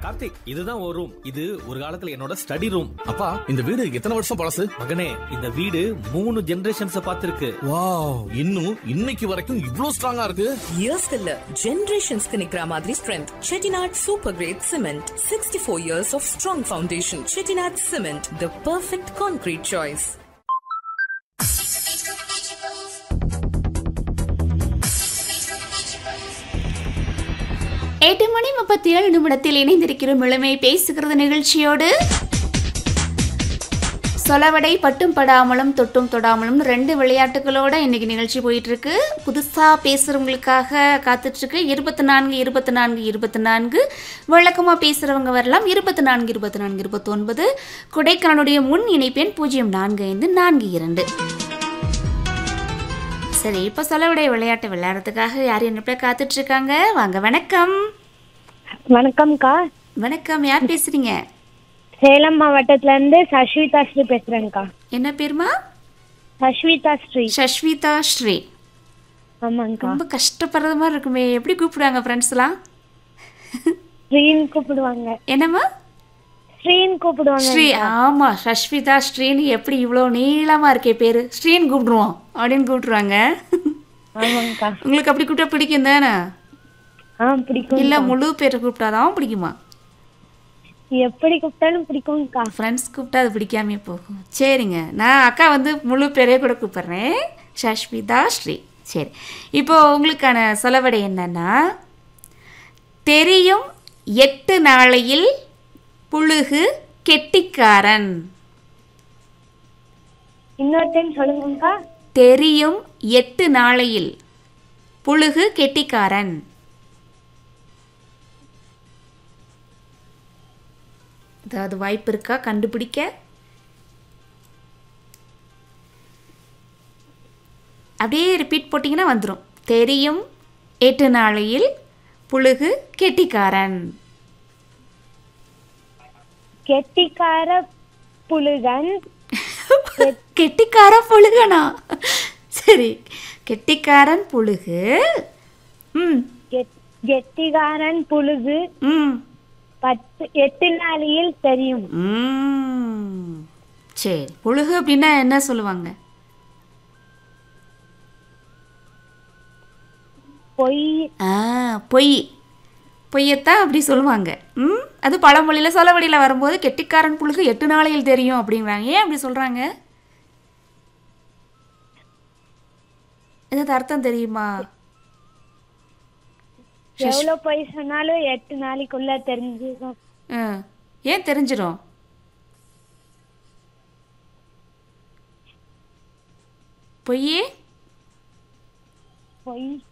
கார்த்திக் இதுதான் ஒரு ரூம் இது ஒரு காலத்துல என்னோட ஸ்டடி ரூம் அப்பா இந்த வீடு எத்தனை வருஷம் பழசு மகனே இந்த வீடு மூணு ஜெனரேஷன்ஸ் பார்த்திருக்கு வாவ் இன்னும் இன்னைக்கு வரைக்கும் இவ்ளோ ஸ்ட்ராங்கா இருக்கு இயர்ஸ்க்கு இல்ல ஜெனரேஷன்ஸ்க்கு நிக்கிற மாதிரி strength Chettinad super grade cement sixty four years of strong foundation Chettinad cement the perfect concrete choice எட்டு மணி முப்பத்தி ஏழு நிமிடத்தில் இணைந்திருக்கிறோம் இளமை பேசுகிறது நிகழ்ச்சியோடு சொலவடை பட்டும் படாமலும் தொட்டும் தொடாமலும் ரெண்டு விளையாட்டுகளோட இன்னைக்கு நிகழ்ச்சி போயிட்டு இருக்கு புதுசா பேசுறவங்களுக்காக காத்துட்டு இருக்கு இருபத்தி நான்கு இருபத்தி நான்கு இருபத்தி நான்கு வழக்கமா பேசுறவங்க வரலாம் இருபத்தி நான்கு இருபத்தி நான்கு இருபத்தி ஒன்பது கொடைக்கானலுடைய முன் இணைப்பெண் பூஜ்ஜியம் நான்கு ஐந்து நான்கு இரண்டு சரி இப்போ சொலவடை விளையாட்டு விளையாடுறதுக்காக யார் என்ன காத்துட்டு இருக்காங்க வாங்க வணக்கம் வணக்கம்க்கா வணக்கம் யார் பேசுறீங்க சேலம் மாவட்டத்துல இருந்து சஷ்விதா ஸ்ரீ பேசுறேன்க்கா என்ன பேருமா சஷ்விதா ஸ்ரீ சஷ்விதா ஸ்ரீ ஆமாங்கக்கா ரொம்ப கஷ்டப்படுறது மாதிரி இருக்குமே எப்படி கூப்பிடுவாங்க ஃப்ரெண்ட்ஸ்லாம் ஸ்ரீன்னு கூப்பிடுவாங்க என்னம்மா ஸ்ரீன்னு கூப்பிடுவாங்க ஸ்ரீ ஆமா சஷ்விதா ஸ்ரீன்னு எப்படி இவ்வளோ நீளமா இருக்கே பேரு ஸ்ரீன்னு கூப்பிடுவோம் அப்படின்னு கூப்பிடுவாங்க ஆமாங்கக்கா உங்களுக்கு அப்படி கூப்பிட்டா பிடிக்கும் தானே ஆ பிடிக்கும் இல்லை முழு பேரை கூப்பிட்டாதான் பிடிக்குமா எப்படி கூப்பிட்டாலும் பிடிக்கும்க்கா ஃப்ரெண்ட்ஸ் கூப்பிட்டா அது பிடிக்காமே போகும் சரிங்க நான் அக்கா வந்து முழு பேரே கூட கூப்பிட்றேன் சஷ்மிதா ஸ்ரீ சரி இப்போ உங்களுக்கான சொலவடை என்னன்னா தெரியும் எட்டு நாளையில் புழுகு கெட்டிக்காரன் இன்னொரு டைம் சொல்லுங்கக்கா தெரியும் எட்டு நாளையில் புழுகு கெட்டிக்காரன் ஏதாவது வாய்ப்பு இருக்கா கண்டுபிடிக்க அப்படியே ரிப்பீட் போட்டிங்கன்னா வந்துடும் தெரியும் எட்டு நாளையில் புழுகு கெட்டிக்காரன் கெட்டிக்கார புழுகன் கெட்டிக்கார புழுகனா சரி கெட்டிக்காரன் புழுகு ம் கெட்- கெட்டிக்காரன் புழுகு ம் பத்து எட்டு நாளையில் தெரியும் ம். சரி புழுகு அப்படின்னா என்ன சொல்லுவாங்க பொய் ஆ பொய் பொய்யத்தான் அப்படி சொல்லுவாங்க ம் அது பழமொழியில் சொல்லவடியில் வரும்போது கெட்டிக்காரன் புழுகு எட்டு நாளையில் தெரியும் அப்படிங்கிறாங்க ஏன் அப்படி சொல்கிறாங்க ஏதாவது அர்த்தம் தெரியுமா எவ்வளவு பொய் சொன்னாலும் எட்டு நாளைக்குள்ள தெரிஞ்சுக்கும் ஆ ஏன் தெரிஞ்சிடும் பொய்யே பொய்